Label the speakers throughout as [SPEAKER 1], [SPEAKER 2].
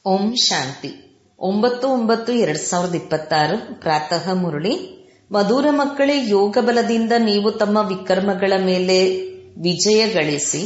[SPEAKER 1] ಓಂ ಶಾಂತಿ ಒಂಬತ್ತು ಒಂಬತ್ತು ಎರಡ್ ಸಾವಿರದ ಇಪ್ಪತ್ತಾರು ಪ್ರಾತಃ ಮುರಳಿ ಮಧುರ ಮಕ್ಕಳೇ ಯೋಗ ಬಲದಿಂದ ನೀವು ತಮ್ಮ ವಿಕರ್ಮಗಳ ಮೇಲೆ ವಿಜಯ ಗಳಿಸಿ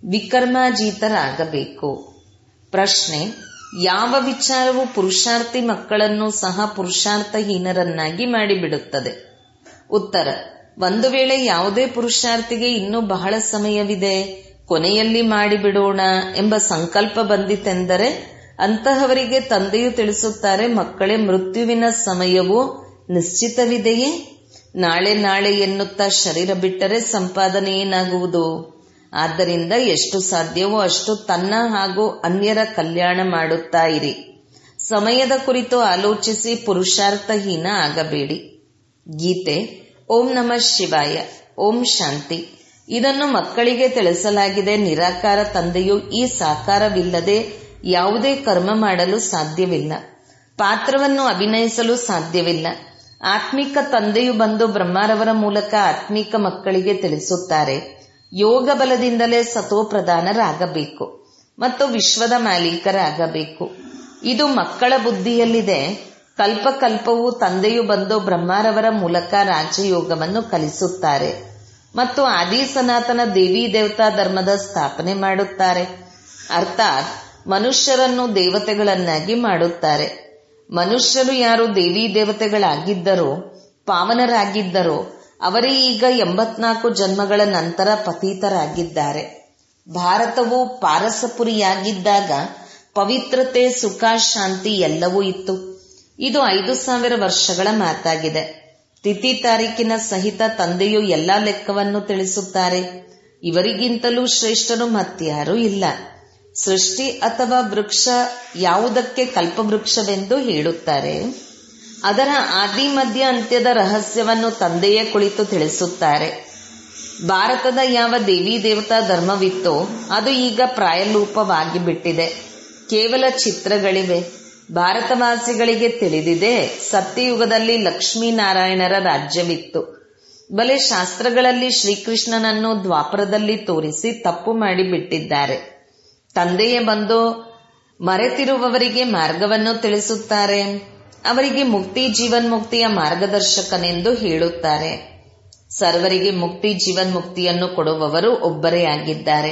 [SPEAKER 1] ವಿಕರ್ಮಾಜೀತರಾಗಬೇಕು ಪ್ರಶ್ನೆ ಯಾವ ವಿಚಾರವು ಪುರುಷಾರ್ಥಿ ಮಕ್ಕಳನ್ನು ಸಹ ಪುರುಷಾರ್ಥಹೀನರನ್ನಾಗಿ ಮಾಡಿಬಿಡುತ್ತದೆ ಉತ್ತರ ಒಂದು ವೇಳೆ ಯಾವುದೇ ಪುರುಷಾರ್ಥಿಗೆ ಇನ್ನೂ ಬಹಳ ಸಮಯವಿದೆ ಕೊನೆಯಲ್ಲಿ ಮಾಡಿಬಿಡೋಣ ಎಂಬ ಸಂಕಲ್ಪ ಬಂದಿತೆಂದರೆ ಅಂತಹವರಿಗೆ ತಂದೆಯು ತಿಳಿಸುತ್ತಾರೆ ಮಕ್ಕಳೇ ಮೃತ್ಯುವಿನ ಸಮಯವು ನಿಶ್ಚಿತವಿದೆಯೇ ನಾಳೆ ನಾಳೆ ಎನ್ನುತ್ತಾ ಶರೀರ ಬಿಟ್ಟರೆ ಸಂಪಾದನೆ ಏನಾಗುವುದು ಆದ್ದರಿಂದ ಎಷ್ಟು ಸಾಧ್ಯವೋ ಅಷ್ಟು ತನ್ನ ಹಾಗೂ ಅನ್ಯರ ಕಲ್ಯಾಣ ಮಾಡುತ್ತಾ ಇರಿ ಸಮಯದ ಕುರಿತು ಆಲೋಚಿಸಿ ಪುರುಷಾರ್ಥಹೀನ ಆಗಬೇಡಿ ಗೀತೆ ಓಂ ನಮಃ ಶಿವಾಯ ಓಂ ಶಾಂತಿ ಇದನ್ನು ಮಕ್ಕಳಿಗೆ ತಿಳಿಸಲಾಗಿದೆ ನಿರಾಕಾರ ತಂದೆಯು ಈ ಸಾಕಾರವಿಲ್ಲದೆ ಯಾವುದೇ ಕರ್ಮ ಮಾಡಲು ಸಾಧ್ಯವಿಲ್ಲ ಪಾತ್ರವನ್ನು ಅಭಿನಯಿಸಲು ಸಾಧ್ಯವಿಲ್ಲ ಆತ್ಮಿಕ ತಂದೆಯು ಬಂದು ಬ್ರಹ್ಮಾರವರ ಮೂಲಕ ಆತ್ಮಿಕ ಮಕ್ಕಳಿಗೆ ತಿಳಿಸುತ್ತಾರೆ ಯೋಗ ಬಲದಿಂದಲೇ ಸತೋಪ್ರಧಾನರಾಗಬೇಕು ಮತ್ತು ವಿಶ್ವದ ಮಾಲೀಕರಾಗಬೇಕು ಇದು ಮಕ್ಕಳ ಬುದ್ಧಿಯಲ್ಲಿದೆ ಕಲ್ಪಕಲ್ಪವು ತಂದೆಯು ಬಂದು ಬ್ರಹ್ಮಾರವರ ಮೂಲಕ ರಾಜಯೋಗವನ್ನು ಕಲಿಸುತ್ತಾರೆ ಮತ್ತು ಆದಿ ಸನಾತನ ದೇವಿ ದೇವತಾ ಧರ್ಮದ ಸ್ಥಾಪನೆ ಮಾಡುತ್ತಾರೆ ಅರ್ಥಾತ್ ಮನುಷ್ಯರನ್ನು ದೇವತೆಗಳನ್ನಾಗಿ ಮಾಡುತ್ತಾರೆ ಮನುಷ್ಯರು ಯಾರು ದೇವಿ ದೇವತೆಗಳಾಗಿದ್ದರೋ ಪಾವನರಾಗಿದ್ದರೋ ಅವರೇ ಈಗ ಎಂಬತ್ನಾಲ್ಕು ಜನ್ಮಗಳ ನಂತರ ಪತೀತರಾಗಿದ್ದಾರೆ ಭಾರತವು ಪಾರಸಪುರಿಯಾಗಿದ್ದಾಗ ಪವಿತ್ರತೆ ಸುಖ ಶಾಂತಿ ಎಲ್ಲವೂ ಇತ್ತು ಇದು ಐದು ಸಾವಿರ ವರ್ಷಗಳ ಮಾತಾಗಿದೆ ತಿಥಿ ತಾರೀಕಿನ ಸಹಿತ ತಂದೆಯು ಎಲ್ಲಾ ಲೆಕ್ಕವನ್ನು ತಿಳಿಸುತ್ತಾರೆ ಇವರಿಗಿಂತಲೂ ಶ್ರೇಷ್ಠರು ಮತ್ಯಾರೂ ಇಲ್ಲ ಸೃಷ್ಟಿ ಅಥವಾ ವೃಕ್ಷ ಯಾವುದಕ್ಕೆ ಕಲ್ಪವೃಕ್ಷವೆಂದು ಹೇಳುತ್ತಾರೆ ಅದರ ಆದಿ ಮಧ್ಯ ಅಂತ್ಯದ ರಹಸ್ಯವನ್ನು ತಂದೆಯೇ ಕುಳಿತು ತಿಳಿಸುತ್ತಾರೆ ಭಾರತದ ಯಾವ ದೇವಿ ದೇವತಾ ಧರ್ಮವಿತ್ತೋ ಅದು ಈಗ ಪ್ರಾಯಲೂಪವಾಗಿ ಬಿಟ್ಟಿದೆ ಕೇವಲ ಚಿತ್ರಗಳಿವೆ ಭಾರತವಾಸಿಗಳಿಗೆ ತಿಳಿದಿದೆ ಸತ್ಯಯುಗದಲ್ಲಿ ಲಕ್ಷ್ಮೀನಾರಾಯಣರ ರಾಜ್ಯವಿತ್ತು ಬಲೆ ಶಾಸ್ತ್ರಗಳಲ್ಲಿ ಶ್ರೀಕೃಷ್ಣನನ್ನು ದ್ವಾಪರದಲ್ಲಿ ತೋರಿಸಿ ತಪ್ಪು ಮಾಡಿಬಿಟ್ಟಿದ್ದಾರೆ ತಂದೆಯೇ ಬಂದು ಮರೆತಿರುವವರಿಗೆ ಮಾರ್ಗವನ್ನು ತಿಳಿಸುತ್ತಾರೆ ಅವರಿಗೆ ಮುಕ್ತಿ ಜೀವನ್ಮುಕ್ತಿಯ ಮಾರ್ಗದರ್ಶಕನೆಂದು ಹೇಳುತ್ತಾರೆ ಸರ್ವರಿಗೆ ಮುಕ್ತಿ ಜೀವನ್ಮುಕ್ತಿಯನ್ನು ಕೊಡುವವರು ಒಬ್ಬರೇ ಆಗಿದ್ದಾರೆ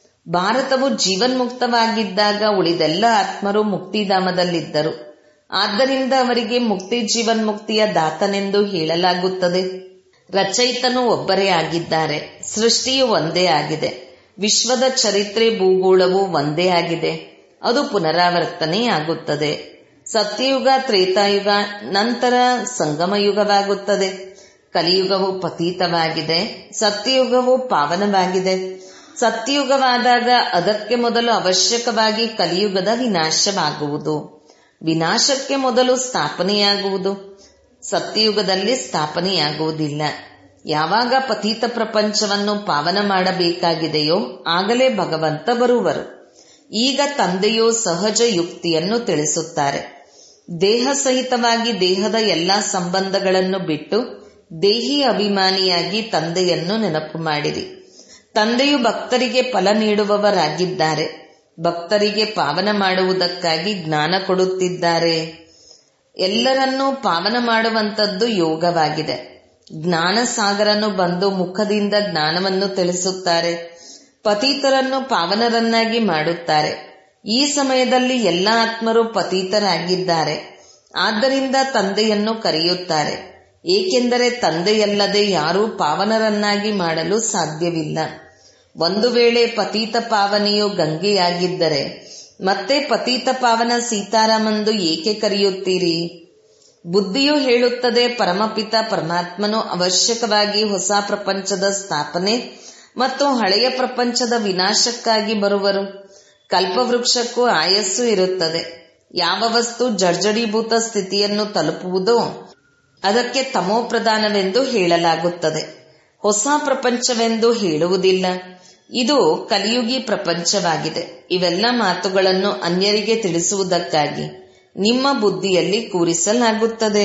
[SPEAKER 1] ಭಾರತವು ಜೀವನ್ಮುಕ್ತವಾಗಿದ್ದಾಗ ಉಳಿದೆಲ್ಲ ಆತ್ಮರು ಮುಕ್ತಿಧಾಮದಲ್ಲಿದ್ದರು ಆದ್ದರಿಂದ ಅವರಿಗೆ ಮುಕ್ತಿ ಜೀವನ್ಮುಕ್ತಿಯ ದಾತನೆಂದು ಹೇಳಲಾಗುತ್ತದೆ ರಚಯಿತನು ಒಬ್ಬರೇ ಆಗಿದ್ದಾರೆ ಸೃಷ್ಟಿಯು ಒಂದೇ ಆಗಿದೆ ವಿಶ್ವದ ಚರಿತ್ರೆ ಭೂಗೋಳವು ಒಂದೇ ಆಗಿದೆ ಅದು ಪುನರಾವರ್ತನೆಯಾಗುತ್ತದೆ ಸತ್ಯಯುಗ ತ್ರೇತಾಯುಗ ನಂತರ ಸಂಗಮಯುಗವಾಗುತ್ತದೆ ಕಲಿಯುಗವು ಪತೀತವಾಗಿದೆ ಸತ್ಯಯುಗವು ಪಾವನವಾಗಿದೆ ಸತ್ಯಯುಗವಾದಾಗ ಅದಕ್ಕೆ ಮೊದಲು ಅವಶ್ಯಕವಾಗಿ ಕಲಿಯುಗದ ವಿನಾಶವಾಗುವುದು ವಿನಾಶಕ್ಕೆ ಮೊದಲು ಸ್ಥಾಪನೆಯಾಗುವುದು ಸತ್ಯಯುಗದಲ್ಲಿ ಸ್ಥಾಪನೆಯಾಗುವುದಿಲ್ಲ ಯಾವಾಗ ಪತೀತ ಪ್ರಪಂಚವನ್ನು ಪಾವನ ಮಾಡಬೇಕಾಗಿದೆಯೋ ಆಗಲೇ ಭಗವಂತ ಬರುವರು ಈಗ ತಂದೆಯು ಸಹಜ ಯುಕ್ತಿಯನ್ನು ತಿಳಿಸುತ್ತಾರೆ ದೇಹ ಸಹಿತವಾಗಿ ದೇಹದ ಎಲ್ಲಾ ಸಂಬಂಧಗಳನ್ನು ಬಿಟ್ಟು ದೇಹಿ ಅಭಿಮಾನಿಯಾಗಿ ತಂದೆಯನ್ನು ನೆನಪು ಮಾಡಿರಿ ತಂದೆಯು ಭಕ್ತರಿಗೆ ಫಲ ನೀಡುವವರಾಗಿದ್ದಾರೆ ಭಕ್ತರಿಗೆ ಪಾವನ ಮಾಡುವುದಕ್ಕಾಗಿ ಜ್ಞಾನ ಕೊಡುತ್ತಿದ್ದಾರೆ ಎಲ್ಲರನ್ನೂ ಪಾವನ ಮಾಡುವಂತದ್ದು ಯೋಗವಾಗಿದೆ ಜ್ಞಾನ ಸಾಗರನು ಬಂದು ಮುಖದಿಂದ ಜ್ಞಾನವನ್ನು ತಿಳಿಸುತ್ತಾರೆ ಪತೀತರನ್ನು ಪಾವನರನ್ನಾಗಿ ಮಾಡುತ್ತಾರೆ ಈ ಸಮಯದಲ್ಲಿ ಎಲ್ಲ ಆತ್ಮರು ಪತೀತರಾಗಿದ್ದಾರೆ ಆದ್ದರಿಂದ ತಂದೆಯನ್ನು ಕರೆಯುತ್ತಾರೆ ಏಕೆಂದರೆ ತಂದೆಯಲ್ಲದೆ ಯಾರೂ ಪಾವನರನ್ನಾಗಿ ಮಾಡಲು ಸಾಧ್ಯವಿಲ್ಲ ಒಂದು ವೇಳೆ ಪತೀತ ಪಾವನೆಯು ಗಂಗೆಯಾಗಿದ್ದರೆ ಮತ್ತೆ ಪತೀತ ಪಾವನ ಸೀತಾರಾಮಂದು ಏಕೆ ಕರೆಯುತ್ತೀರಿ ಬುದ್ಧಿಯು ಹೇಳುತ್ತದೆ ಪರಮಪಿತ ಪರಮಾತ್ಮನು ಅವಶ್ಯಕವಾಗಿ ಹೊಸ ಪ್ರಪಂಚದ ಸ್ಥಾಪನೆ ಮತ್ತು ಹಳೆಯ ಪ್ರಪಂಚದ ವಿನಾಶಕ್ಕಾಗಿ ಬರುವರು ಕಲ್ಪವೃಕ್ಷಕ್ಕೂ ಆಯಸ್ಸು ಇರುತ್ತದೆ ಯಾವ ವಸ್ತು ಜರ್ಜಡೀಭೂತ ಸ್ಥಿತಿಯನ್ನು ತಲುಪುವುದೋ ಅದಕ್ಕೆ ತಮೋಪ್ರಧಾನವೆಂದು ಹೇಳಲಾಗುತ್ತದೆ ಹೊಸ ಪ್ರಪಂಚವೆಂದು ಹೇಳುವುದಿಲ್ಲ ಇದು ಕಲಿಯುಗಿ ಪ್ರಪಂಚವಾಗಿದೆ ಇವೆಲ್ಲ ಮಾತುಗಳನ್ನು ಅನ್ಯರಿಗೆ ತಿಳಿಸುವುದಕ್ಕಾಗಿ ನಿಮ್ಮ ಬುದ್ಧಿಯಲ್ಲಿ ಕೂರಿಸಲಾಗುತ್ತದೆ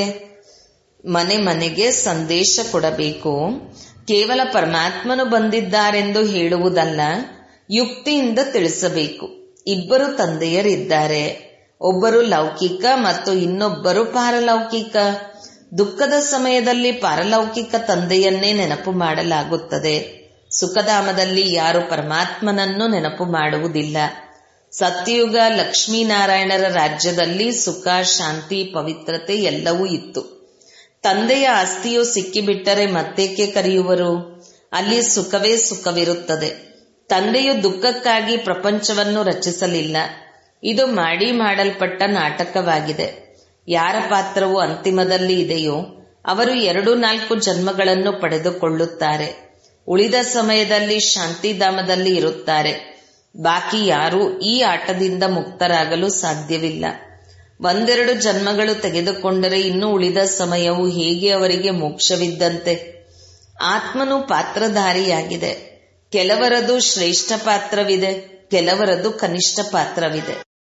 [SPEAKER 1] ಮನೆ ಮನೆಗೆ ಸಂದೇಶ ಕೊಡಬೇಕು ಕೇವಲ ಪರಮಾತ್ಮನು ಬಂದಿದ್ದಾರೆಂದು ಹೇಳುವುದಲ್ಲ ಯುಕ್ತಿಯಿಂದ ತಿಳಿಸಬೇಕು ಇಬ್ಬರು ತಂದೆಯರಿದ್ದಾರೆ ಒಬ್ಬರು ಲೌಕಿಕ ಮತ್ತು ಇನ್ನೊಬ್ಬರು ಪಾರಲೌಕಿಕ ದುಃಖದ ಸಮಯದಲ್ಲಿ ಪಾರಲೌಕಿಕ ತಂದೆಯನ್ನೇ ನೆನಪು ಮಾಡಲಾಗುತ್ತದೆ ಸುಖಧಾಮದಲ್ಲಿ ಯಾರು ಪರಮಾತ್ಮನನ್ನು ನೆನಪು ಮಾಡುವುದಿಲ್ಲ ಸತ್ಯಯುಗ ಲಕ್ಷ್ಮೀನಾರಾಯಣರ ರಾಜ್ಯದಲ್ಲಿ ಸುಖ ಶಾಂತಿ ಪವಿತ್ರತೆ ಎಲ್ಲವೂ ಇತ್ತು ತಂದೆಯ ಆಸ್ತಿಯು ಸಿಕ್ಕಿಬಿಟ್ಟರೆ ಮತ್ತೇಕೆ ಕರೆಯುವರು ಅಲ್ಲಿ ಸುಖವೇ ಸುಖವಿರುತ್ತದೆ ತಂದೆಯು ದುಃಖಕ್ಕಾಗಿ ಪ್ರಪಂಚವನ್ನು ರಚಿಸಲಿಲ್ಲ ಇದು ಮಾಡಿ ಮಾಡಲ್ಪಟ್ಟ ನಾಟಕವಾಗಿದೆ ಯಾರ ಪಾತ್ರವು ಅಂತಿಮದಲ್ಲಿ ಇದೆಯೋ ಅವರು ಎರಡು ನಾಲ್ಕು ಜನ್ಮಗಳನ್ನು ಪಡೆದುಕೊಳ್ಳುತ್ತಾರೆ ಉಳಿದ ಸಮಯದಲ್ಲಿ ಶಾಂತಿಧಾಮದಲ್ಲಿ ಇರುತ್ತಾರೆ ಬಾಕಿ ಯಾರೂ ಈ ಆಟದಿಂದ ಮುಕ್ತರಾಗಲು ಸಾಧ್ಯವಿಲ್ಲ ಒಂದೆರಡು ಜನ್ಮಗಳು ತೆಗೆದುಕೊಂಡರೆ ಇನ್ನು ಉಳಿದ ಸಮಯವು ಹೇಗೆ ಅವರಿಗೆ ಮೋಕ್ಷವಿದ್ದಂತೆ ಆತ್ಮನು ಪಾತ್ರಧಾರಿಯಾಗಿದೆ ಕೆಲವರದು ಶ್ರೇಷ್ಠ ಪಾತ್ರವಿದೆ ಕೆಲವರದು ಕನಿಷ್ಠ ಪಾತ್ರವಿದೆ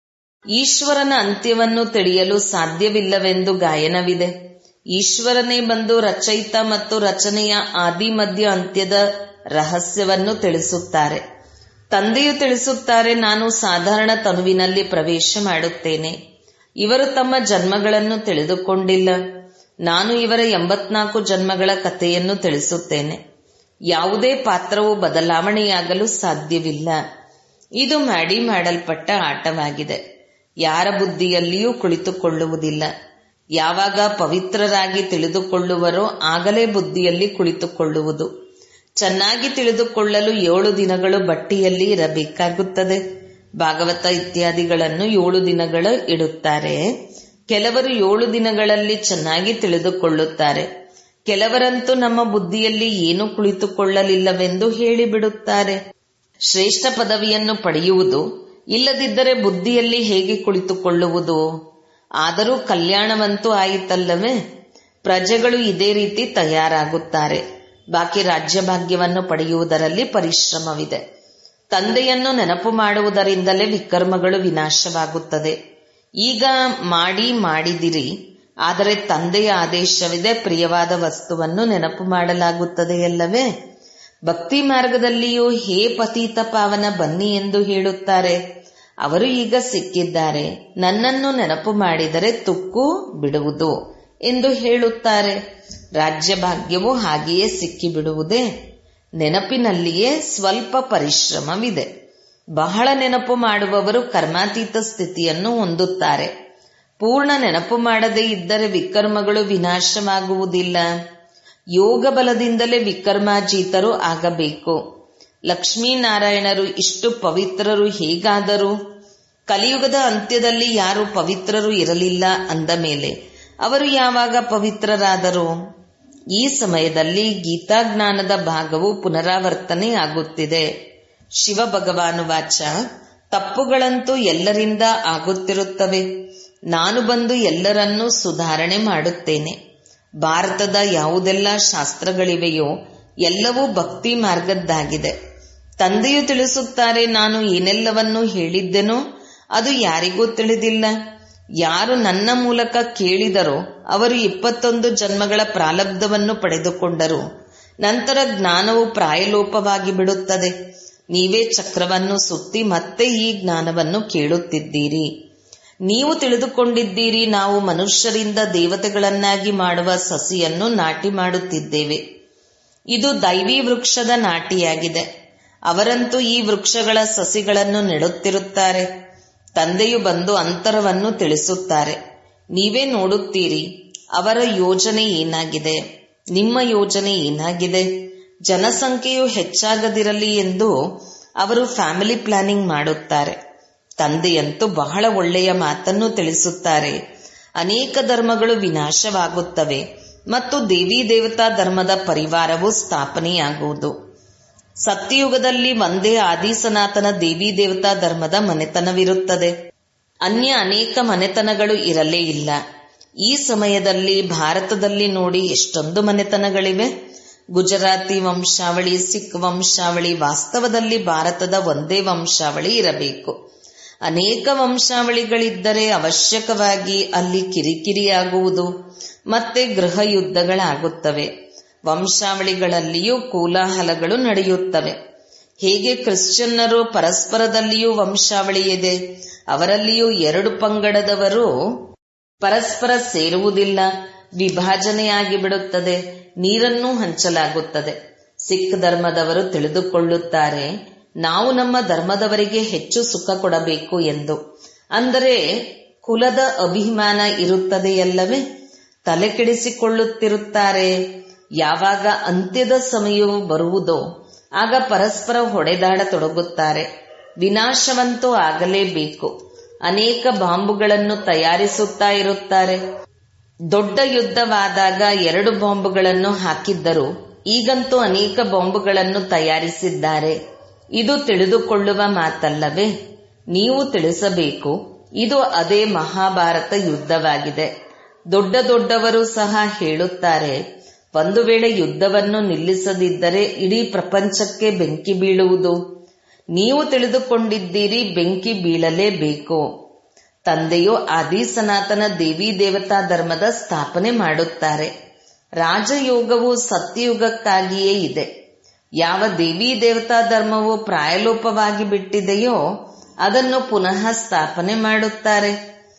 [SPEAKER 1] ಈಶ್ವರನ ಅಂತ್ಯವನ್ನು ತಿಳಿಯಲು ಸಾಧ್ಯವಿಲ್ಲವೆಂದು ಗಾಯನವಿದೆ ಈಶ್ವರನೇ ಬಂದು ರಚಯಿತ ಮತ್ತು ರಚನೆಯ ಆದಿ ಮಧ್ಯ ಅಂತ್ಯದ ರಹಸ್ಯವನ್ನು ತಿಳಿಸುತ್ತಾರೆ ತಂದೆಯು ತಿಳಿಸುತ್ತಾರೆ ನಾನು ಸಾಧಾರಣ ತನುವಿನಲ್ಲಿ ಪ್ರವೇಶ ಮಾಡುತ್ತೇನೆ ಇವರು ತಮ್ಮ ಜನ್ಮಗಳನ್ನು ತಿಳಿದುಕೊಂಡಿಲ್ಲ ನಾನು ಇವರ ಎಂಬತ್ನಾಲ್ಕು ಜನ್ಮಗಳ ಕಥೆಯನ್ನು ತಿಳಿಸುತ್ತೇನೆ ಯಾವುದೇ ಪಾತ್ರವು ಬದಲಾವಣೆಯಾಗಲು ಸಾಧ್ಯವಿಲ್ಲ ಇದು ಮಾಡಿ ಮಾಡಲ್ಪಟ್ಟ ಆಟವಾಗಿದೆ ಯಾರ ಬುದ್ಧಿಯಲ್ಲಿಯೂ ಕುಳಿತುಕೊಳ್ಳುವುದಿಲ್ಲ ಯಾವಾಗ ಪವಿತ್ರರಾಗಿ ತಿಳಿದುಕೊಳ್ಳುವರೋ ಆಗಲೇ ಬುದ್ಧಿಯಲ್ಲಿ ಕುಳಿತುಕೊಳ್ಳುವುದು ಚೆನ್ನಾಗಿ ತಿಳಿದುಕೊಳ್ಳಲು ಏಳು ದಿನಗಳು ಬಟ್ಟಿಯಲ್ಲಿ ಇರಬೇಕಾಗುತ್ತದೆ ಭಾಗವತ ಇತ್ಯಾದಿಗಳನ್ನು ಏಳು ದಿನಗಳು ಇಡುತ್ತಾರೆ ಕೆಲವರು ಏಳು ದಿನಗಳಲ್ಲಿ ಚೆನ್ನಾಗಿ ತಿಳಿದುಕೊಳ್ಳುತ್ತಾರೆ ಕೆಲವರಂತೂ ನಮ್ಮ ಬುದ್ಧಿಯಲ್ಲಿ ಏನು ಕುಳಿತುಕೊಳ್ಳಲಿಲ್ಲವೆಂದು ಹೇಳಿಬಿಡುತ್ತಾರೆ ಶ್ರೇಷ್ಠ ಪದವಿಯನ್ನು ಪಡೆಯುವುದು ಇಲ್ಲದಿದ್ದರೆ ಬುದ್ಧಿಯಲ್ಲಿ ಹೇಗೆ ಕುಳಿತುಕೊಳ್ಳುವುದು ಆದರೂ ಕಲ್ಯಾಣವಂತೂ ಆಯಿತಲ್ಲವೇ ಪ್ರಜೆಗಳು ಇದೇ ರೀತಿ ತಯಾರಾಗುತ್ತಾರೆ ಬಾಕಿ ರಾಜ್ಯಭಾಗ್ಯವನ್ನು ಪಡೆಯುವುದರಲ್ಲಿ ಪರಿಶ್ರಮವಿದೆ ತಂದೆಯನ್ನು ನೆನಪು ಮಾಡುವುದರಿಂದಲೇ ವಿಕರ್ಮಗಳು ವಿನಾಶವಾಗುತ್ತದೆ ಈಗ ಮಾಡಿ ಮಾಡಿದಿರಿ ಆದರೆ ತಂದೆಯ ಆದೇಶವಿದೆ ಪ್ರಿಯವಾದ ವಸ್ತುವನ್ನು ನೆನಪು ಮಾಡಲಾಗುತ್ತದೆಯಲ್ಲವೇ ಭಕ್ತಿ ಮಾರ್ಗದಲ್ಲಿಯೂ ಹೇ ಪತೀತ ಪಾವನ ಬನ್ನಿ ಎಂದು ಹೇಳುತ್ತಾರೆ ಅವರು ಈಗ ಸಿಕ್ಕಿದ್ದಾರೆ ನನ್ನನ್ನು ನೆನಪು ಮಾಡಿದರೆ ತುಕ್ಕು ಬಿಡುವುದು ಎಂದು ಹೇಳುತ್ತಾರೆ ರಾಜ್ಯ ಭಾಗ್ಯವು ಹಾಗೆಯೇ ಸಿಕ್ಕಿಬಿಡುವುದೇ ನೆನಪಿನಲ್ಲಿಯೇ ಸ್ವಲ್ಪ ಪರಿಶ್ರಮವಿದೆ ಬಹಳ ನೆನಪು ಮಾಡುವವರು ಕರ್ಮಾತೀತ ಸ್ಥಿತಿಯನ್ನು ಹೊಂದುತ್ತಾರೆ ಪೂರ್ಣ ನೆನಪು ಮಾಡದೇ ಇದ್ದರೆ ವಿಕರ್ಮಗಳು ವಿನಾಶವಾಗುವುದಿಲ್ಲ ಯೋಗ ಬಲದಿಂದಲೇ ವಿಕರ್ಮಾಜೀತರು ಆಗಬೇಕು ಲಕ್ಷ್ಮೀನಾರಾಯಣರು ಇಷ್ಟು ಪವಿತ್ರರು ಹೇಗಾದರು ಕಲಿಯುಗದ ಅಂತ್ಯದಲ್ಲಿ ಯಾರು ಪವಿತ್ರರು ಇರಲಿಲ್ಲ ಅಂದ ಮೇಲೆ ಅವರು ಯಾವಾಗ ಪವಿತ್ರರಾದರು ಈ ಸಮಯದಲ್ಲಿ ಗೀತಾಜ್ಞಾನದ ಭಾಗವು ಪುನರಾವರ್ತನೆ ಆಗುತ್ತಿದೆ ಶಿವ ಭಗವಾನು ವಾಚ ತಪ್ಪುಗಳಂತೂ ಎಲ್ಲರಿಂದ ಆಗುತ್ತಿರುತ್ತವೆ ನಾನು ಬಂದು ಎಲ್ಲರನ್ನೂ ಸುಧಾರಣೆ ಮಾಡುತ್ತೇನೆ ಭಾರತದ ಯಾವುದೆಲ್ಲ ಶಾಸ್ತ್ರಗಳಿವೆಯೋ ಎಲ್ಲವೂ ಭಕ್ತಿ ಮಾರ್ಗದ್ದಾಗಿದೆ ತಂದೆಯು ತಿಳಿಸುತ್ತಾರೆ ನಾನು ಏನೆಲ್ಲವನ್ನೂ ಹೇಳಿದ್ದೆನೋ ಅದು ಯಾರಿಗೂ ತಿಳಿದಿಲ್ಲ ಯಾರು ನನ್ನ ಮೂಲಕ ಕೇಳಿದರೋ ಅವರು ಇಪ್ಪತ್ತೊಂದು ಜನ್ಮಗಳ ಪ್ರಾಲಬ್ಧವನ್ನು ಪಡೆದುಕೊಂಡರು ನಂತರ ಜ್ಞಾನವು ಪ್ರಾಯಲೋಪವಾಗಿ ಬಿಡುತ್ತದೆ ನೀವೇ ಚಕ್ರವನ್ನು ಸುತ್ತಿ ಮತ್ತೆ ಈ ಜ್ಞಾನವನ್ನು ಕೇಳುತ್ತಿದ್ದೀರಿ ನೀವು ತಿಳಿದುಕೊಂಡಿದ್ದೀರಿ ನಾವು ಮನುಷ್ಯರಿಂದ ದೇವತೆಗಳನ್ನಾಗಿ ಮಾಡುವ ಸಸಿಯನ್ನು ನಾಟಿ ಮಾಡುತ್ತಿದ್ದೇವೆ ಇದು ದೈವಿ ವೃಕ್ಷದ ನಾಟಿಯಾಗಿದೆ ಅವರಂತೂ ಈ ವೃಕ್ಷಗಳ ಸಸಿಗಳನ್ನು ನೆಡುತ್ತಿರುತ್ತಾರೆ ತಂದೆಯು ಬಂದು ಅಂತರವನ್ನು ತಿಳಿಸುತ್ತಾರೆ ನೀವೇ ನೋಡುತ್ತೀರಿ ಅವರ ಯೋಜನೆ ಏನಾಗಿದೆ ನಿಮ್ಮ ಯೋಜನೆ ಏನಾಗಿದೆ ಜನಸಂಖ್ಯೆಯು ಹೆಚ್ಚಾಗದಿರಲಿ ಎಂದು ಅವರು ಫ್ಯಾಮಿಲಿ ಪ್ಲಾನಿಂಗ್ ಮಾಡುತ್ತಾರೆ ತಂದೆಯಂತೂ ಬಹಳ ಒಳ್ಳೆಯ ಮಾತನ್ನು ತಿಳಿಸುತ್ತಾರೆ ಅನೇಕ ಧರ್ಮಗಳು ವಿನಾಶವಾಗುತ್ತವೆ ಮತ್ತು ದೇವಿ ದೇವತಾ ಧರ್ಮದ ಪರಿವಾರವು ಸ್ಥಾಪನೆಯಾಗುವುದು ಸತ್ಯಯುಗದಲ್ಲಿ ಒಂದೇ ಆದಿ ಸನಾತನ ದೇವಿ ದೇವತಾ ಧರ್ಮದ ಮನೆತನವಿರುತ್ತದೆ ಅನ್ಯ ಅನೇಕ ಮನೆತನಗಳು ಇರಲೇ ಇಲ್ಲ ಈ ಸಮಯದಲ್ಲಿ ಭಾರತದಲ್ಲಿ ನೋಡಿ ಎಷ್ಟೊಂದು ಮನೆತನಗಳಿವೆ ಗುಜರಾತಿ ವಂಶಾವಳಿ ಸಿಖ್ ವಂಶಾವಳಿ ವಾಸ್ತವದಲ್ಲಿ ಭಾರತದ ಒಂದೇ ವಂಶಾವಳಿ ಇರಬೇಕು ಅನೇಕ ವಂಶಾವಳಿಗಳಿದ್ದರೆ ಅವಶ್ಯಕವಾಗಿ ಅಲ್ಲಿ ಕಿರಿಕಿರಿಯಾಗುವುದು ಮತ್ತೆ ಗೃಹ ಯುದ್ಧಗಳಾಗುತ್ತವೆ ವಂಶಾವಳಿಗಳಲ್ಲಿಯೂ ಕೋಲಾಹಲಗಳು ನಡೆಯುತ್ತವೆ ಹೇಗೆ ಕ್ರಿಶ್ಚಿಯನ್ನರು ಪರಸ್ಪರದಲ್ಲಿಯೂ ವಂಶಾವಳಿ ಇದೆ ಅವರಲ್ಲಿಯೂ ಎರಡು ಪಂಗಡದವರು ಪರಸ್ಪರ ಸೇರುವುದಿಲ್ಲ ವಿಭಾಜನೆಯಾಗಿ ಬಿಡುತ್ತದೆ ನೀರನ್ನು ಹಂಚಲಾಗುತ್ತದೆ ಸಿಖ್ ಧರ್ಮದವರು ತಿಳಿದುಕೊಳ್ಳುತ್ತಾರೆ ನಾವು ನಮ್ಮ ಧರ್ಮದವರಿಗೆ ಹೆಚ್ಚು ಸುಖ ಕೊಡಬೇಕು ಎಂದು ಅಂದರೆ ಕುಲದ ಅಭಿಮಾನ ಇರುತ್ತದೆಯಲ್ಲವೇ ತಲೆ ಕೆಡಿಸಿಕೊಳ್ಳುತ್ತಿರುತ್ತಾರೆ ಯಾವಾಗ ಅಂತ್ಯದ ಸಮಯವು ಬರುವುದೋ ಆಗ ಪರಸ್ಪರ ಹೊಡೆದಾಡತೊಡಗುತ್ತಾರೆ ವಿನಾಶವಂತೂ ಆಗಲೇಬೇಕು ಅನೇಕ ಬಾಂಬುಗಳನ್ನು ತಯಾರಿಸುತ್ತಾ ಇರುತ್ತಾರೆ ದೊಡ್ಡ ಯುದ್ಧವಾದಾಗ ಎರಡು ಬಾಂಬುಗಳನ್ನು ಹಾಕಿದ್ದರು ಈಗಂತೂ ಅನೇಕ ಬಾಂಬುಗಳನ್ನು ತಯಾರಿಸಿದ್ದಾರೆ ಇದು ತಿಳಿದುಕೊಳ್ಳುವ ಮಾತಲ್ಲವೇ ನೀವು ತಿಳಿಸಬೇಕು ಇದು ಅದೇ ಮಹಾಭಾರತ ಯುದ್ಧವಾಗಿದೆ ದೊಡ್ಡ ದೊಡ್ಡವರು ಸಹ ಹೇಳುತ್ತಾರೆ ಒಂದು ವೇಳೆ ಯುದ್ಧವನ್ನು ನಿಲ್ಲಿಸದಿದ್ದರೆ ಇಡೀ ಪ್ರಪಂಚಕ್ಕೆ ಬೆಂಕಿ ಬೀಳುವುದು ನೀವು ತಿಳಿದುಕೊಂಡಿದ್ದೀರಿ ಬೆಂಕಿ ಬೀಳಲೇಬೇಕು ತಂದೆಯು ಆದಿ ಸನಾತನ ದೇವಿ ದೇವತಾ ಧರ್ಮದ ಸ್ಥಾಪನೆ ಮಾಡುತ್ತಾರೆ ರಾಜಯೋಗವು ಸತ್ಯಯುಗಕ್ಕಾಗಿಯೇ ಇದೆ ಯಾವ ದೇವಿ ದೇವತಾ ಧರ್ಮವು ಪ್ರಾಯಲೋಪವಾಗಿ ಬಿಟ್ಟಿದೆಯೋ ಅದನ್ನು ಪುನಃ ಸ್ಥಾಪನೆ ಮಾಡುತ್ತಾರೆ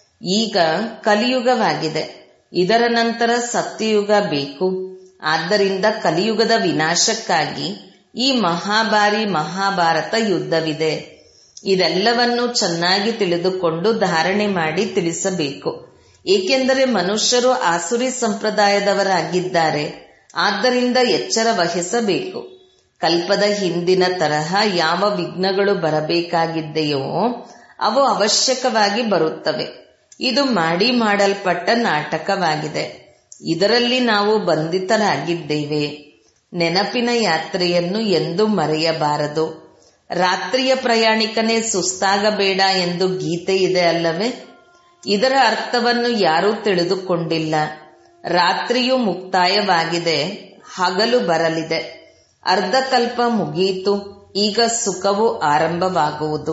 [SPEAKER 1] ಈಗ ಕಲಿಯುಗವಾಗಿದೆ ಇದರ ನಂತರ ಸತ್ಯಯುಗ ಬೇಕು ಆದ್ದರಿಂದ ಕಲಿಯುಗದ ವಿನಾಶಕ್ಕಾಗಿ ಈ ಮಹಾಭಾರಿ ಮಹಾಭಾರತ ಯುದ್ಧವಿದೆ ಇದೆಲ್ಲವನ್ನು ಚೆನ್ನಾಗಿ ತಿಳಿದುಕೊಂಡು ಧಾರಣೆ ಮಾಡಿ ತಿಳಿಸಬೇಕು ಏಕೆಂದರೆ ಮನುಷ್ಯರು ಆಸುರಿ ಸಂಪ್ರದಾಯದವರಾಗಿದ್ದಾರೆ ಆದ್ದರಿಂದ ಎಚ್ಚರ ವಹಿಸಬೇಕು ಕಲ್ಪದ ಹಿಂದಿನ ತರಹ ಯಾವ ವಿಘ್ನಗಳು ಬರಬೇಕಾಗಿದ್ದೆಯೋ ಅವು ಅವಶ್ಯಕವಾಗಿ ಬರುತ್ತವೆ ಇದು ಮಾಡಿ ಮಾಡಲ್ಪಟ್ಟ ನಾಟಕವಾಗಿದೆ ಇದರಲ್ಲಿ ನಾವು ಬಂಧಿತರಾಗಿದ್ದೇವೆ ನೆನಪಿನ ಯಾತ್ರೆಯನ್ನು ಎಂದೂ ಮರೆಯಬಾರದು ರಾತ್ರಿಯ ಪ್ರಯಾಣಿಕನೇ ಸುಸ್ತಾಗಬೇಡ ಎಂದು ಗೀತೆ ಇದೆ ಅಲ್ಲವೇ ಇದರ ಅರ್ಥವನ್ನು ಯಾರೂ ತಿಳಿದುಕೊಂಡಿಲ್ಲ ರಾತ್ರಿಯು ಮುಕ್ತಾಯವಾಗಿದೆ ಹಗಲು ಬರಲಿದೆ ಅರ್ಧಕಲ್ಪ ಮುಗಿಯಿತು ಈಗ ಸುಖವು ಆರಂಭವಾಗುವುದು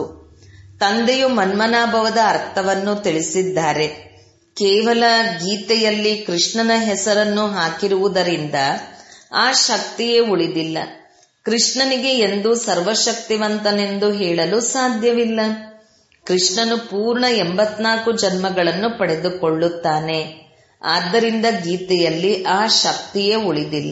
[SPEAKER 1] ತಂದೆಯು ಮನ್ಮನಾಭವದ ಅರ್ಥವನ್ನು ತಿಳಿಸಿದ್ದಾರೆ ಕೇವಲ ಗೀತೆಯಲ್ಲಿ ಕೃಷ್ಣನ ಹೆಸರನ್ನು ಹಾಕಿರುವುದರಿಂದ ಆ ಶಕ್ತಿಯೇ ಉಳಿದಿಲ್ಲ ಕೃಷ್ಣನಿಗೆ ಎಂದು ಸರ್ವಶಕ್ತಿವಂತನೆಂದು ಹೇಳಲು ಸಾಧ್ಯವಿಲ್ಲ ಕೃಷ್ಣನು ಪೂರ್ಣ ಎಂಬತ್ನಾಲ್ಕು ಜನ್ಮಗಳನ್ನು ಪಡೆದುಕೊಳ್ಳುತ್ತಾನೆ ಆದ್ದರಿಂದ ಗೀತೆಯಲ್ಲಿ ಆ ಶಕ್ತಿಯೇ ಉಳಿದಿಲ್ಲ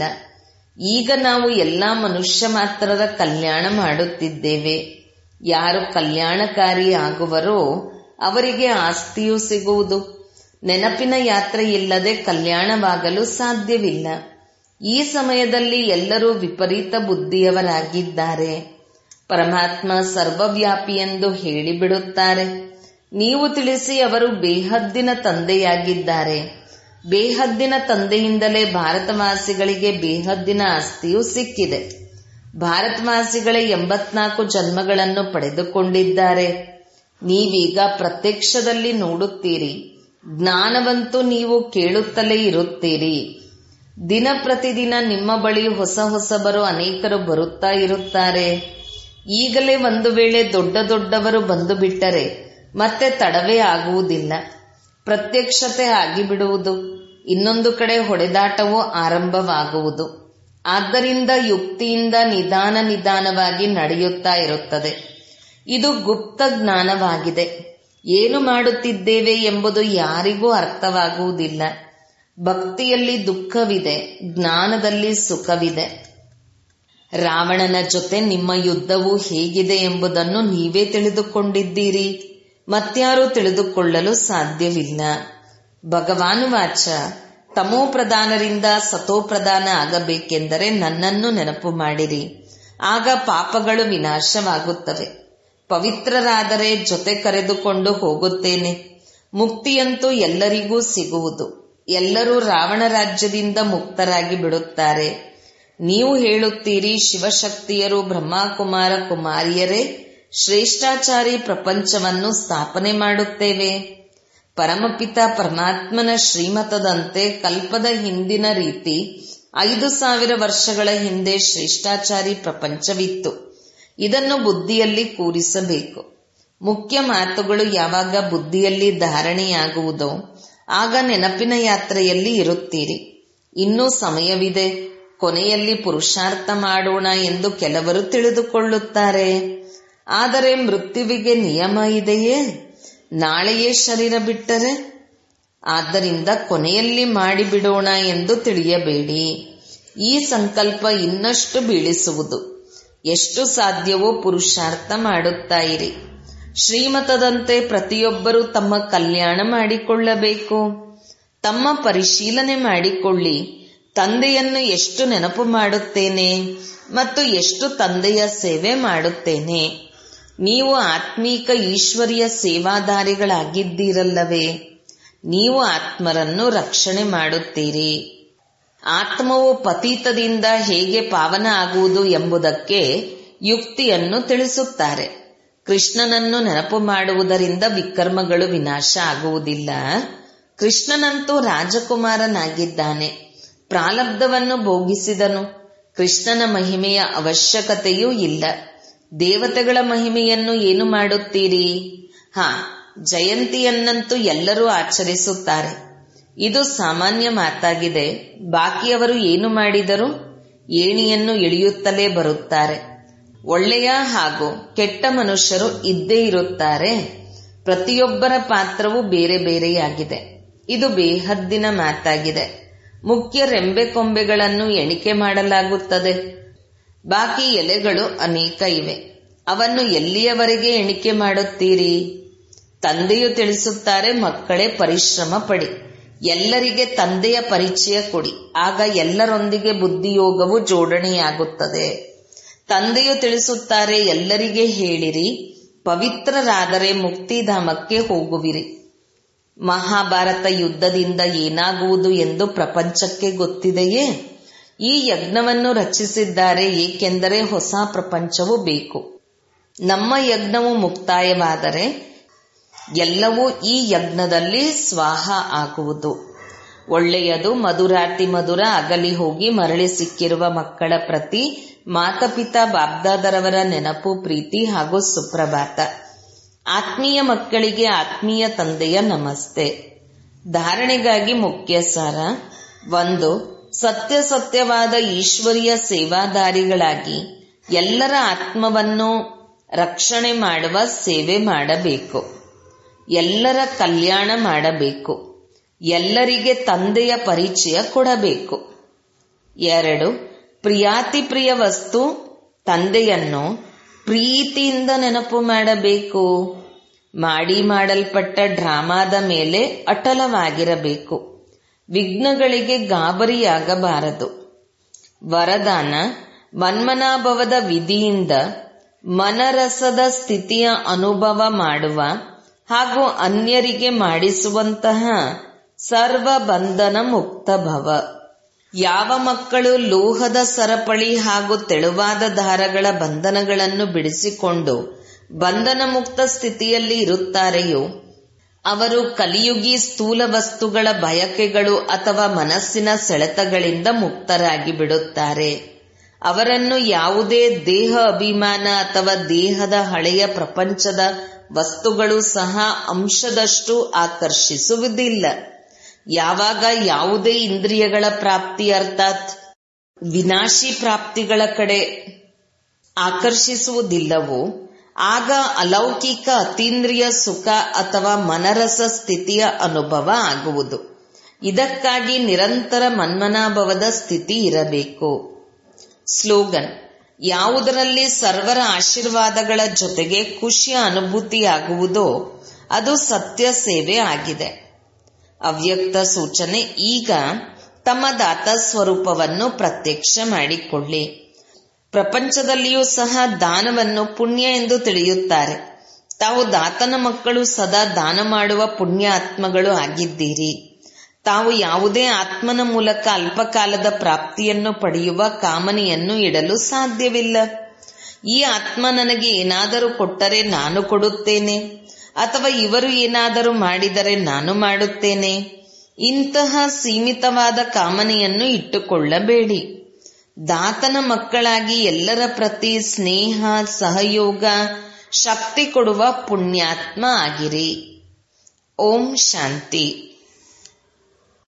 [SPEAKER 1] ಈಗ ನಾವು ಎಲ್ಲಾ ಮನುಷ್ಯ ಮಾತ್ರರ ಕಲ್ಯಾಣ ಮಾಡುತ್ತಿದ್ದೇವೆ ಯಾರು ಕಲ್ಯಾಣಕಾರಿ ಆಗುವರೋ ಅವರಿಗೆ ಆಸ್ತಿಯೂ ಸಿಗುವುದು ನೆನಪಿನ ಯಾತ್ರೆ ಇಲ್ಲದೆ ಕಲ್ಯಾಣವಾಗಲು ಸಾಧ್ಯವಿಲ್ಲ ಈ ಸಮಯದಲ್ಲಿ ಎಲ್ಲರೂ ವಿಪರೀತ ಬುದ್ಧಿಯವರಾಗಿದ್ದಾರೆ ಪರಮಾತ್ಮ ಸರ್ವವ್ಯಾಪಿ ಎಂದು ಹೇಳಿಬಿಡುತ್ತಾರೆ ನೀವು ತಿಳಿಸಿ ಅವರು ಬೇಹದ್ದಿನ ತಂದೆಯಾಗಿದ್ದಾರೆ ಬೇಹದ್ದಿನ ತಂದೆಯಿಂದಲೇ ಭಾರತವಾಸಿಗಳಿಗೆ ಬೇಹದ್ದಿನ ಆಸ್ತಿಯೂ ಸಿಕ್ಕಿದೆ ಭಾರತವಾಸಿಗಳೇ ಎಂಬತ್ನಾಲ್ಕು ಜನ್ಮಗಳನ್ನು ಪಡೆದುಕೊಂಡಿದ್ದಾರೆ ನೀವೀಗ ಪ್ರತ್ಯಕ್ಷದಲ್ಲಿ ನೋಡುತ್ತೀರಿ ಜ್ಞಾನವಂತೂ ನೀವು ಕೇಳುತ್ತಲೇ ಇರುತ್ತೀರಿ ದಿನ ಪ್ರತಿದಿನ ನಿಮ್ಮ ಬಳಿ ಹೊಸ ಹೊಸಬರು ಅನೇಕರು ಬರುತ್ತಾ ಇರುತ್ತಾರೆ ಈಗಲೇ ಒಂದು ವೇಳೆ ದೊಡ್ಡ ದೊಡ್ಡವರು ಬಂದು ಬಿಟ್ಟರೆ ಮತ್ತೆ ತಡವೇ ಆಗುವುದಿಲ್ಲ ಪ್ರತ್ಯಕ್ಷತೆ ಆಗಿಬಿಡುವುದು ಇನ್ನೊಂದು ಕಡೆ ಹೊಡೆದಾಟವೂ ಆರಂಭವಾಗುವುದು ಆದ್ದರಿಂದ ಯುಕ್ತಿಯಿಂದ ನಿಧಾನ ನಿಧಾನವಾಗಿ ನಡೆಯುತ್ತಾ ಇರುತ್ತದೆ ಇದು ಗುಪ್ತ ಜ್ಞಾನವಾಗಿದೆ ಏನು ಮಾಡುತ್ತಿದ್ದೇವೆ ಎಂಬುದು ಯಾರಿಗೂ ಅರ್ಥವಾಗುವುದಿಲ್ಲ ಭಕ್ತಿಯಲ್ಲಿ ದುಃಖವಿದೆ ಜ್ಞಾನದಲ್ಲಿ ಸುಖವಿದೆ ರಾವಣನ ಜೊತೆ ನಿಮ್ಮ ಯುದ್ಧವು ಹೇಗಿದೆ ಎಂಬುದನ್ನು ನೀವೇ ತಿಳಿದುಕೊಂಡಿದ್ದೀರಿ ಮತ್ಯಾರೂ ತಿಳಿದುಕೊಳ್ಳಲು ಸಾಧ್ಯವಿಲ್ಲ ಭಗವಾನುವಾಚ ತಮೋಪ್ರಧಾನರಿಂದ ಸತೋಪ್ರಧಾನ ಆಗಬೇಕೆಂದರೆ ನನ್ನನ್ನು ನೆನಪು ಮಾಡಿರಿ ಆಗ ಪಾಪಗಳು ವಿನಾಶವಾಗುತ್ತವೆ ಪವಿತ್ರರಾದರೆ ಜೊತೆ ಕರೆದುಕೊಂಡು ಹೋಗುತ್ತೇನೆ ಮುಕ್ತಿಯಂತೂ ಎಲ್ಲರಿಗೂ ಸಿಗುವುದು ಎಲ್ಲರೂ ರಾವಣ ರಾಜ್ಯದಿಂದ ಮುಕ್ತರಾಗಿ ಬಿಡುತ್ತಾರೆ ನೀವು ಹೇಳುತ್ತೀರಿ ಶಿವಶಕ್ತಿಯರು ಬ್ರಹ್ಮಕುಮಾರ ಕುಮಾರಿಯರೇ ಶ್ರೇಷ್ಠಾಚಾರಿ ಪ್ರಪಂಚವನ್ನು ಸ್ಥಾಪನೆ ಮಾಡುತ್ತೇವೆ ಪರಮಪಿತ ಪರಮಾತ್ಮನ ಶ್ರೀಮತದಂತೆ ಕಲ್ಪದ ಹಿಂದಿನ ರೀತಿ ಐದು ಸಾವಿರ ವರ್ಷಗಳ ಹಿಂದೆ ಶ್ರೇಷ್ಠಾಚಾರಿ ಪ್ರಪಂಚವಿತ್ತು ಇದನ್ನು ಬುದ್ಧಿಯಲ್ಲಿ ಕೂರಿಸಬೇಕು ಮುಖ್ಯ ಮಾತುಗಳು ಯಾವಾಗ ಬುದ್ಧಿಯಲ್ಲಿ ಧಾರಣೆಯಾಗುವುದೋ ಆಗ ನೆನಪಿನ ಯಾತ್ರೆಯಲ್ಲಿ ಇರುತ್ತೀರಿ ಇನ್ನೂ ಸಮಯವಿದೆ ಕೊನೆಯಲ್ಲಿ ಪುರುಷಾರ್ಥ ಮಾಡೋಣ ಎಂದು ಕೆಲವರು ತಿಳಿದುಕೊಳ್ಳುತ್ತಾರೆ ಆದರೆ ಮೃತ್ಯುವಿಗೆ ನಿಯಮ ಇದೆಯೇ ನಾಳೆಯೇ ಶರೀರ ಬಿಟ್ಟರೆ ಆದ್ದರಿಂದ ಕೊನೆಯಲ್ಲಿ ಮಾಡಿಬಿಡೋಣ ಎಂದು ತಿಳಿಯಬೇಡಿ ಈ ಸಂಕಲ್ಪ ಇನ್ನಷ್ಟು ಬೀಳಿಸುವುದು ಎಷ್ಟು ಸಾಧ್ಯವೋ ಪುರುಷಾರ್ಥ ಮಾಡುತ್ತಾ ಇರಿ ಶ್ರೀಮತದಂತೆ ಪ್ರತಿಯೊಬ್ಬರೂ ತಮ್ಮ ಕಲ್ಯಾಣ ಮಾಡಿಕೊಳ್ಳಬೇಕು ತಮ್ಮ ಪರಿಶೀಲನೆ ಮಾಡಿಕೊಳ್ಳಿ ತಂದೆಯನ್ನು ಎಷ್ಟು ನೆನಪು ಮಾಡುತ್ತೇನೆ ಮತ್ತು ಎಷ್ಟು ತಂದೆಯ ಸೇವೆ ಮಾಡುತ್ತೇನೆ ನೀವು ಆತ್ಮೀಕ ಈಶ್ವರಿಯ ಸೇವಾದಾರಿಗಳಾಗಿದ್ದೀರಲ್ಲವೇ ನೀವು ಆತ್ಮರನ್ನು ರಕ್ಷಣೆ ಮಾಡುತ್ತೀರಿ ಆತ್ಮವು ಪತೀತದಿಂದ ಹೇಗೆ ಪಾವನ ಆಗುವುದು ಎಂಬುದಕ್ಕೆ ಯುಕ್ತಿಯನ್ನು ತಿಳಿಸುತ್ತಾರೆ ಕೃಷ್ಣನನ್ನು ನೆನಪು ಮಾಡುವುದರಿಂದ ವಿಕರ್ಮಗಳು ವಿನಾಶ ಆಗುವುದಿಲ್ಲ ಕೃಷ್ಣನಂತೂ ರಾಜಕುಮಾರನಾಗಿದ್ದಾನೆ ಪ್ರಾಲಬ್ಧವನ್ನು ಭೋಗಿಸಿದನು ಕೃಷ್ಣನ ಮಹಿಮೆಯ ಅವಶ್ಯಕತೆಯೂ ಇಲ್ಲ ದೇವತೆಗಳ ಮಹಿಮೆಯನ್ನು ಏನು ಮಾಡುತ್ತೀರಿ ಹಾ ಜಯಂತಿಯನ್ನಂತೂ ಎಲ್ಲರೂ ಆಚರಿಸುತ್ತಾರೆ ಇದು ಸಾಮಾನ್ಯ ಮಾತಾಗಿದೆ ಬಾಕಿಯವರು ಏನು ಮಾಡಿದರು ಏಣಿಯನ್ನು ಇಳಿಯುತ್ತಲೇ ಬರುತ್ತಾರೆ ಒಳ್ಳೆಯ ಹಾಗೂ ಕೆಟ್ಟ ಮನುಷ್ಯರು ಇದ್ದೇ ಇರುತ್ತಾರೆ ಪ್ರತಿಯೊಬ್ಬರ ಪಾತ್ರವೂ ಬೇರೆ ಬೇರೆಯಾಗಿದೆ ಇದು ಬೇಹದ್ದಿನ ಮಾತಾಗಿದೆ ಮುಖ್ಯ ರೆಂಬೆ ಕೊಂಬೆಗಳನ್ನು ಎಣಿಕೆ ಮಾಡಲಾಗುತ್ತದೆ ಬಾಕಿ ಎಲೆಗಳು ಅನೇಕ ಇವೆ ಅವನ್ನು ಎಲ್ಲಿಯವರೆಗೆ ಎಣಿಕೆ ಮಾಡುತ್ತೀರಿ ತಂದೆಯು ತಿಳಿಸುತ್ತಾರೆ ಮಕ್ಕಳೇ ಪರಿಶ್ರಮ ಪಡಿ ಎಲ್ಲರಿಗೆ ತಂದೆಯ ಪರಿಚಯ ಕೊಡಿ ಆಗ ಎಲ್ಲರೊಂದಿಗೆ ಬುದ್ಧಿಯೋಗವು ಜೋಡಣೆಯಾಗುತ್ತದೆ ತಂದೆಯು ತಿಳಿಸುತ್ತಾರೆ ಎಲ್ಲರಿಗೆ ಹೇಳಿರಿ ಪವಿತ್ರರಾದರೆ ಮುಕ್ತಿಧಾಮಕ್ಕೆ ಹೋಗುವಿರಿ ಮಹಾಭಾರತ ಯುದ್ಧದಿಂದ ಏನಾಗುವುದು ಎಂದು ಪ್ರಪಂಚಕ್ಕೆ ಗೊತ್ತಿದೆಯೇ ಈ ಯಜ್ಞವನ್ನು ರಚಿಸಿದ್ದಾರೆ ಏಕೆಂದರೆ ಹೊಸ ಪ್ರಪಂಚವು ಬೇಕು ನಮ್ಮ ಯಜ್ಞವು ಮುಕ್ತಾಯವಾದರೆ ಎಲ್ಲವೂ ಈ ಯಜ್ಞದಲ್ಲಿ ಸ್ವಾಹ ಆಗುವುದು ಒಳ್ಳೆಯದು ಮಧುರಾತಿ ಮಧುರ ಅಗಲಿ ಹೋಗಿ ಮರಳಿ ಸಿಕ್ಕಿರುವ ಮಕ್ಕಳ ಪ್ರತಿ ಮಾತಪಿತಾ ಬಾಬ್ದಾದರವರ ನೆನಪು ಪ್ರೀತಿ ಹಾಗೂ ಸುಪ್ರಭಾತ ಆತ್ಮೀಯ ಮಕ್ಕಳಿಗೆ ಆತ್ಮೀಯ ತಂದೆಯ ನಮಸ್ತೆ ಧಾರಣೆಗಾಗಿ ಮುಖ್ಯ ಸಾರ ಒಂದು ಸತ್ಯ ಸತ್ಯವಾದ ಈಶ್ವರಿಯ ಸೇವಾದಾರಿಗಳಾಗಿ ಎಲ್ಲರ ಆತ್ಮವನ್ನು ರಕ್ಷಣೆ ಮಾಡುವ ಸೇವೆ ಮಾಡಬೇಕು ಎಲ್ಲರ ಕಲ್ಯಾಣ ಮಾಡಬೇಕು ಎಲ್ಲರಿಗೆ ತಂದೆಯ ಪರಿಚಯ ಕೊಡಬೇಕು ಎರಡು ಪ್ರಿಯಾತಿ ಪ್ರಿಯ ವಸ್ತು ತಂದೆಯನ್ನು ಪ್ರೀತಿಯಿಂದ ನೆನಪು ಮಾಡಬೇಕು ಮಾಡಿ ಮಾಡಲ್ಪಟ್ಟ ಡ್ರಾಮಾದ ಮೇಲೆ ಅಟಲವಾಗಿರಬೇಕು ವಿಘ್ನಗಳಿಗೆ ಗಾಬರಿಯಾಗಬಾರದು ವರದಾನ ಮನ್ಮನಾಭವದ ವಿಧಿಯಿಂದ ಮನರಸದ ಸ್ಥಿತಿಯ ಅನುಭವ ಮಾಡುವ ಹಾಗೂ ಅನ್ಯರಿಗೆ ಮಾಡಿಸುವಂತಹ ಸರ್ವ ಬಂಧನ ಮುಕ್ತ ಭವ ಯಾವ ಮಕ್ಕಳು ಲೋಹದ ಸರಪಳಿ ಹಾಗೂ ತೆಳುವಾದ ದಾರಗಳ ಬಂಧನಗಳನ್ನು ಬಿಡಿಸಿಕೊಂಡು ಬಂಧನ ಮುಕ್ತ ಸ್ಥಿತಿಯಲ್ಲಿ ಇರುತ್ತಾರೆಯೋ ಅವರು ಕಲಿಯುಗಿ ಸ್ಥೂಲ ವಸ್ತುಗಳ ಬಯಕೆಗಳು ಅಥವಾ ಮನಸ್ಸಿನ ಸೆಳೆತಗಳಿಂದ ಮುಕ್ತರಾಗಿ ಬಿಡುತ್ತಾರೆ ಅವರನ್ನು ಯಾವುದೇ ದೇಹ ಅಭಿಮಾನ ಅಥವಾ ದೇಹದ ಹಳೆಯ ಪ್ರಪಂಚದ ವಸ್ತುಗಳು ಸಹ ಅಂಶದಷ್ಟು ಆಕರ್ಷಿಸುವುದಿಲ್ಲ ಯಾವಾಗ ಯಾವುದೇ ಇಂದ್ರಿಯಗಳ ಪ್ರಾಪ್ತಿ ಅರ್ಥಾತ್ ವಿನಾಶಿ ಪ್ರಾಪ್ತಿಗಳ ಕಡೆ ಆಕರ್ಷಿಸುವುದಿಲ್ಲವೋ ಆಗ ಅಲೌಕಿಕ ಅತೀಂದ್ರಿಯ ಸುಖ ಅಥವಾ ಮನರಸ ಸ್ಥಿತಿಯ ಅನುಭವ ಆಗುವುದು ಇದಕ್ಕಾಗಿ ನಿರಂತರ ಮನ್ಮನಾಭವದ ಸ್ಥಿತಿ ಇರಬೇಕು ಸ್ಲೋಗನ್ ಯಾವುದರಲ್ಲಿ ಸರ್ವರ ಆಶೀರ್ವಾದಗಳ ಜೊತೆಗೆ ಖುಷಿಯ ಅನುಭೂತಿಯಾಗುವುದೋ ಅದು ಸತ್ಯ ಸೇವೆ ಆಗಿದೆ ಅವ್ಯಕ್ತ ಸೂಚನೆ ಈಗ ತಮ್ಮ ದಾತ ಸ್ವರೂಪವನ್ನು ಪ್ರತ್ಯಕ್ಷ ಮಾಡಿಕೊಳ್ಳಿ ಪ್ರಪಂಚದಲ್ಲಿಯೂ ಸಹ ದಾನವನ್ನು ಪುಣ್ಯ ಎಂದು ತಿಳಿಯುತ್ತಾರೆ ತಾವು ದಾತನ ಮಕ್ಕಳು ಸದಾ ದಾನ ಮಾಡುವ ಪುಣ್ಯ ಆತ್ಮಗಳು ಆಗಿದ್ದೀರಿ ತಾವು ಯಾವುದೇ ಆತ್ಮನ ಮೂಲಕ ಅಲ್ಪಕಾಲದ ಪ್ರಾಪ್ತಿಯನ್ನು ಪಡೆಯುವ ಕಾಮನೆಯನ್ನು ಇಡಲು ಸಾಧ್ಯವಿಲ್ಲ ಈ ಆತ್ಮ ನನಗೆ ಏನಾದರೂ ಕೊಟ್ಟರೆ ನಾನು ಕೊಡುತ್ತೇನೆ ಅಥವಾ ಇವರು ಏನಾದರೂ ಮಾಡಿದರೆ ನಾನು ಮಾಡುತ್ತೇನೆ ಇಂತಹ ಸೀಮಿತವಾದ ಕಾಮನೆಯನ್ನು ಇಟ್ಟುಕೊಳ್ಳಬೇಡಿ ದಾತನ ಮಕ್ಕಳಾಗಿ ಎಲ್ಲರ ಪ್ರತಿ ಸ್ನೇಹ ಸಹಯೋಗ ಶಕ್ತಿ ಕೊಡುವ ಪುಣ್ಯಾತ್ಮ ಆಗಿರಿ ಓಂ ಶಾಂತಿ